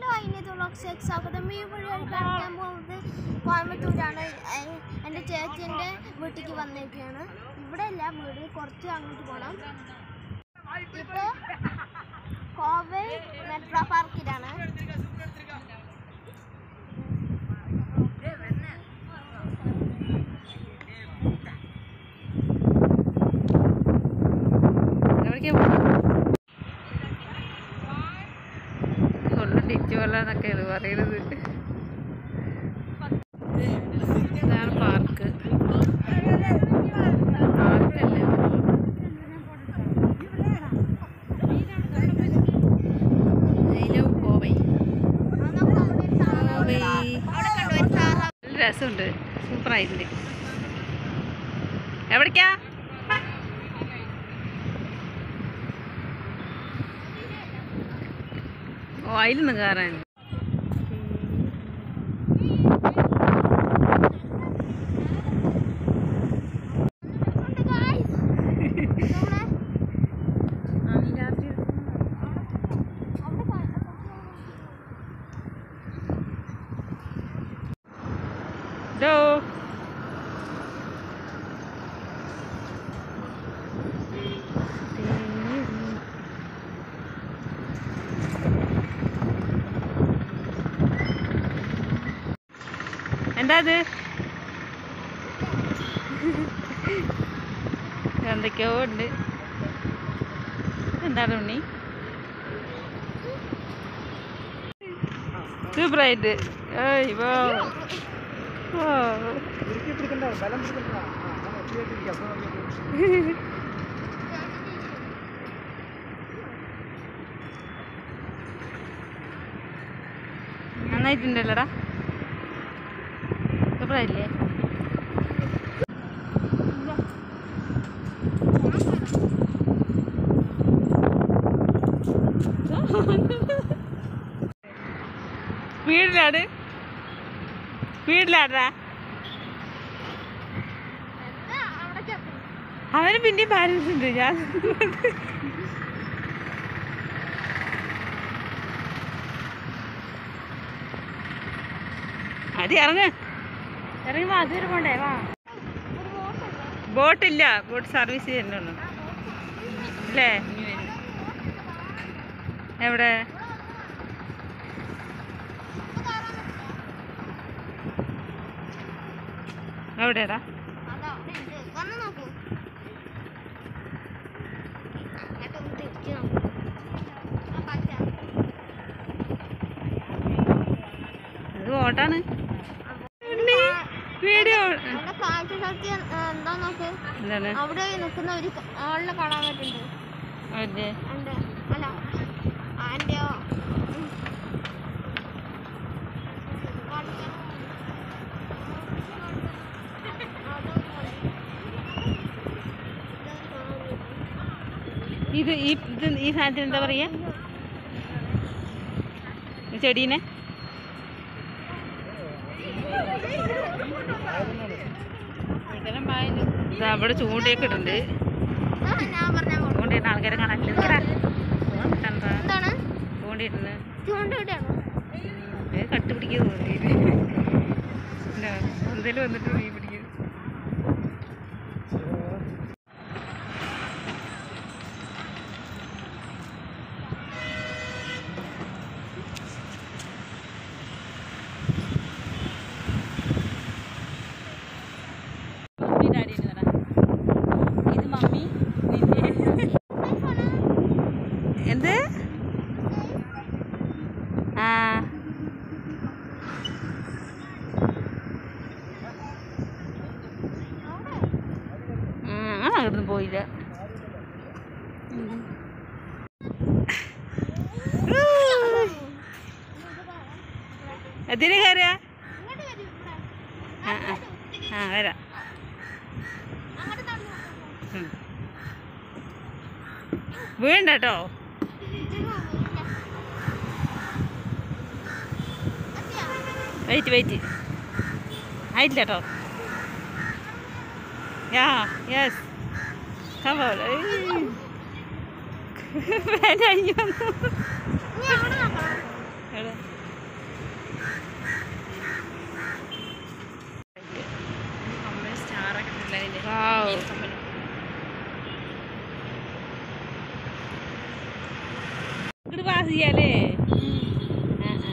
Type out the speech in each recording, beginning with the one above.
സ്വാഗതം ഈ വഴി കാണിക്കാൻ പോകുന്നത് കോയമ്പത്തൂരാണ് ഏഹ് എൻ്റെ ചേച്ചിൻ്റെ വീട്ടിലേക്ക് വന്നേക്കാണ് ഇവിടെ അല്ല വീട് കുറച്ച് അങ്ങോട്ട് പോകണം ഇപ്പോൾ കോവൈ മെട്രോ പാർക്കിലാണ് എവിടേക്കാ പോകുന്നത് കൊണ്ട് തിരിച്ചു കൊല്ലാന്നൊക്കെയാണ് പറയുന്നത് ഇതാണ് പാർക്ക് പാർക്കല്ലേ I love കോവൈ കോവൈ നല്ല രസമുണ്ട് സൂപ്പറായിട്ടുണ്ട് എവിടേക്കാ ഓ അതിലൊന്നും കയറാൻ ഡോ എന്താ അത് എന്തൊക്കെയോ ഉണ്ട് എന്താണ് ഉണ്ണി സൂപ്പറായിട്ട് ഏയ് വോ വോ നന്നായിട്ടുണ്ടല്ലോടാ സൂപ്പറായില്ലേ വീട്ടിലാണ് വീട്ടിലാടാ അവന് പിന്നെയും ബാലൻസ് ഉണ്ട് ഞാൻ അത് ഇറങ്ങ് ഇറങ്ങി വാ അതുവരെ പോണ്ടേ വാ ബോട്ടില്ല ബോട്ട് സർവീസ് ചെയ്യുന്നുള്ളൂ അല്ലേ എവിടെ എവിടെയാടാ വന്ന് നോക്കൂ അങ്ങോട്ടൊന്ന് തിരിച്ചു നോക്കൂ ആ പച്ച അത് ബോട്ടാണ് വീഡിയോ അവിടെ കാഴ്ച ശക്തി എന്താ നോക്ക് എന്താണ് അവിടെ നിൽക്കുന്ന ഒരു ആളിനെ കാണാൻ പറ്റുന്നുണ്ട് അവരുടെ ഉണ്ട് അല്ല ആൻ്റെയോ ഇത് ഈ ഇത് ഈ സാധനത്തിന് എന്താ പറയാ ഈ ചെടീനെ ഇതാ അവിടെ ചൂണ്ടയൊക്കെ ഇട്ടുണ്ട് ഞാൻ പറഞ്ഞ ചൂണ്ടയിട്ട ആൾക്കാരെ കാണാനില്ല നിക്കടാ. കണ്ടാ? എന്താണ് ചൂണ്ടയിട്ടുണ്ട് ചൂണ്ട എവിടെയാണോ ഏ കട്ടുപിടിക്കുക തോന്നി എന്തേലും വന്നിട്ട് മീൻ പിടിക്കും മമ്മി ഡാഡി ഇത് മമ്മി എന്ത് ആ അങ്ങോട്ടൊന്നും പോയില്ല എതിന് കയറിയാ ഇങ്ങോട്ട് വരൂ ഇവിടെ. ആ ആ ആ വരാം അങ്ങോട്ട് നടന്നു പോ. ഉം. വീണ്ട കേട്ടോ ഇതിന് പോകില്ല. എത്തിയോ? വെയിറ്റ് വെയിറ്റ് ആയിട്ടില്ല കേട്ടോ യാ യെസ് കമോൾ ഇനി അവിടെ നോക്കണം. എവിടെ ചെയ്യാലേ ആ, ആ.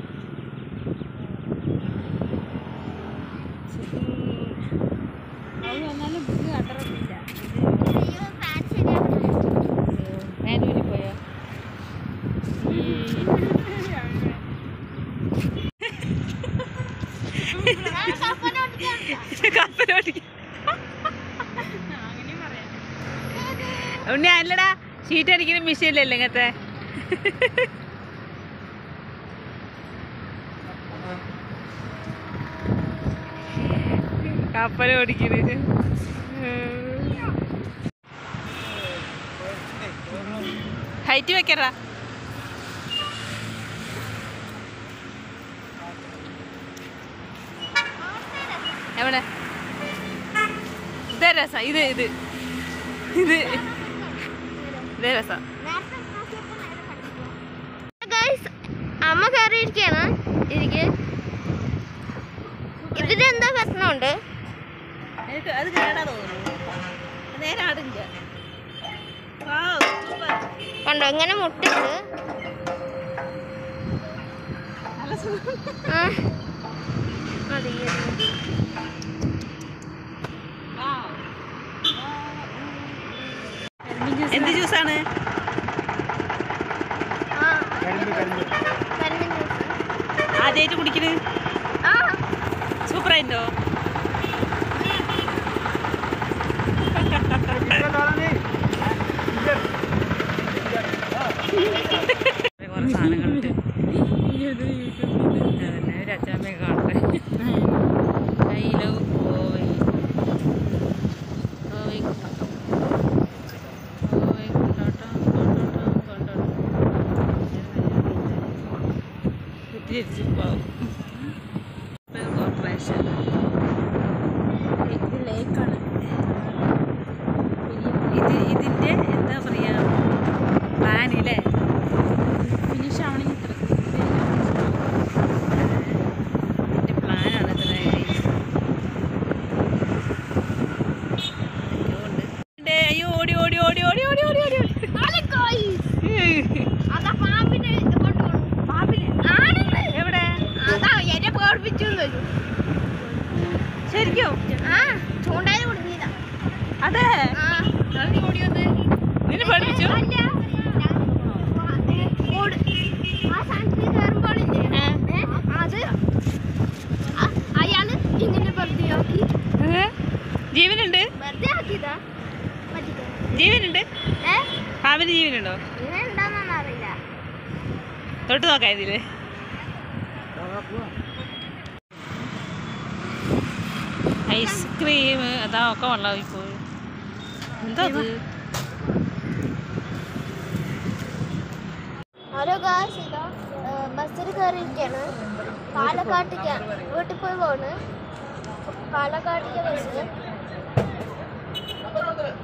ശരി. അവള് വന്നാലും ബുക്ക് കണ്ടറിയില്ല അയ്യോ, ഫാൻ ശരിയാക്കണം. മാനുവലി പോയോ ഞാൻ കപ്പലോട്ടിക്കാണ്. കപ്പലോട്ടിക്ക് ഉണ്ണി അല്ലടാ ഷീറ്റ് അടിക്കുന്ന മെഷീനിലല്ലേ ഇങ്ങനത്തെ കപ്പലോടിക്കുന്നത് ഹൈറ്റ് വെക്കറാ എവിടെ ഇതേ രസം ഇത് ഇത് ഇത് ഇതേ രസം നേരത്തെ നോക്കിയപ്പോൾ നേരെ കണ്ടില്ല. Guys, അമ്മ കയറിയിരിക്കാണ് ഇരിക്ക് ഇതിന് എന്താ പ്രശ്നമുണ്ട് എനിക്ക് അത് കേടാ തോന്നുന്നു നേരെ ആടില്ല കണ്ടോ ഇങ്ങനെ മുട്ടിട്ട് നല്ല സുഖം ആ മതി എന്ത് ജ്യൂസാണ് ആ കരിമ്പിൻ ജ്യൂസ് ആദ്യമായിട്ട് കുടിക്കുന്നത് ആ സൂപ്പറായിട്ടോ കുറേ സാധനങ്ങളുണ്ട് അതന്നെ ഒരു അച്ഛനമ്മയൊക്കെ കാണട്ടെ ഐ ലവ് കോവൈ കോവൈ കൊണ്ടാട്ടം കോവൈ കൊണ്ടാട്ടം കൊണ്ടാട്ടം കൊണ്ടാട്ടം കുത്തിരിച്ച് പോവും കോർപ്പറേഷൻ ഇത് ലേക്കാണ് ഇത് ഇതിൻ്റെ എന്താ പറയുക പ്ലാനില്ലേ ഫിനിഷ് ആവണമെങ്കിൽ ഇത്ര ഇതിൻ്റെ പ്ലാനാണ് ഇത്ര അയ്യോ ഓടി ഓടി ഓടി ഓടി ഓടി ഓടി ഓടി ഓടി അതാ പാമ്പിനെ കൊണ്ടുപോകും പാമ്പിനെ ആണെന്ന് എവിടെ അതാ എന്നെ പേടിപ്പിച്ചു ശരിക്കും ആ ചൂണ്ടയിൽ കുടുങ്ങിയതാ അതെ ആ നീ ഓടിയത് നിന്നെ പഠിപ്പിച്ചു അല്ല ഓട് ആ സാധനത്തിൽ കയറുമ്പോഴില്ലേ ഏ, അത് അ- അയാള് ഇങ്ങനെ വെറുതെ ആക്കി ജീവനുണ്ട് വെറുതെ ആക്കിയതാ പറ്റിക്കാൻ ജീവനുണ്ട് ഏ പാമ്പിന് ജീവനുണ്ടോ ഇങ്ങനെ എന്താണെന്നൊന്നും അറിയില്ല തൊട്ട് നോക്കാം ഇതില് ഐസ്ക്രീം അതാ ഒക്കെ വെള്ളമായി പോയി എന്താ അത് ഹലോ ഗായ്സ് ഇതാ ബസ്സിൽ കയറിയിരിക്കുകയാണ് പാലക്കാട്ടേക്കാണ് വീട്ടിൽ പോയി പോണ് പാലക്കാട്ടേക്ക് ബസ്